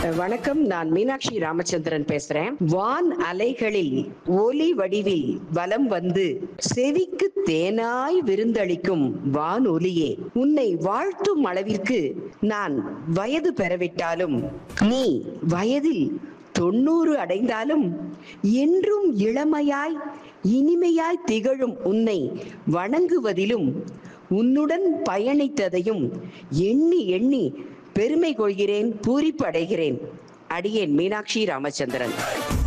வணக்கம் நான் மீனாட்சி ராமச்சந்திரன் பேசுறேன் வான் அலைகளில் ஒலி வடிவில் வலம் வந்து செவிக்கு தேனாய் விருந்தளிக்கும் வான் ஒலியே உன்னை வாழ்த்தும் அளவிற்கு நான் வயது பெறவிட்டாலும் நீ வயதில் தொண்ணூறு அடைந்தாலும் என்றும் இளமையாய் இனிமையாய் திகழும் உன்னை வணங்குவதிலும் உன்னுடன் பயணித்ததையும் எண்ணி எண்ணி பெருமை கொள்கிறேன் பூரிப்பு அடைகிறேன் அடியேன் மீனாட்சி ராமச்சந்திரன்